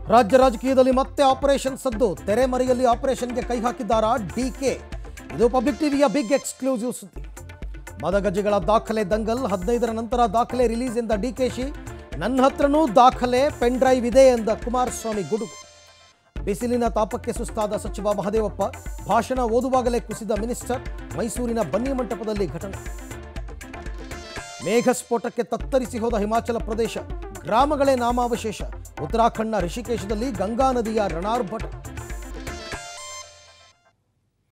ರಾಜ್ಯ ರಾಜಕೀಯದಲ್ಲಿ ಮತ್ತೆ ಆಪರೇಷನ್ ಸದ್ದು ತೆರೆಮರೆಯಲ್ಲಿ ಆಪರೇಷನ್ಗೆ ಕೈ ಹಾಕಿದ್ದಾರಾ ಡಿಕೆ ಇದು ಪಬ್ಲಿಕ್ ಟಿವಿಯ ಬಿಗ್ ಎಕ್ಸ್ಕ್ಲೂಸಿವ್ ಸುದ್ದಿ ಮದಗಜಗಳ ದಾಖಲೆ ದಂಗಲ್ ಹದಿನೈದರ ನಂತರ ದಾಖಲೆ ರಿಲೀಸ್ ಎಂದ ಡಿಕೆಶಿ ನನ್ನ ಹತ್ರನೂ ದಾಖಲೆ ಪೆನ್ ಡ್ರೈವ್ ಇದೆ ಎಂದ ಕುಮಾರಸ್ವಾಮಿ ಗುಡುಗು ಬಿಸಿಲಿನ ತಾಪಕ್ಕೆ ಸುಸ್ತಾದ ಸಚಿವ ಮಹದೇವಪ್ಪ ಭಾಷಣ ಓದುವಾಗಲೇ ಕುಸಿದ ಮಿನಿಸ್ಟರ್ ಮೈಸೂರಿನ ಬನ್ನಿ ಮಂಟಪದಲ್ಲಿ ಘಟನೆ ಮೇಘ ಸ್ಫೋಟಕ್ಕೆ ತತ್ತರಿಸಿ ಹೋದ ಹಿಮಾಚಲ ಪ್ರದೇಶ ಗ್ರಾಮಗಳೇ ನಾಮಾವಶೇಷ ಉತ್ತರಾಖಂಡ್ನ ಋಷಿಕೇಶದಲ್ಲಿ ಗಂಗಾ ನದಿಯ ರಣಾರ್ಭಟ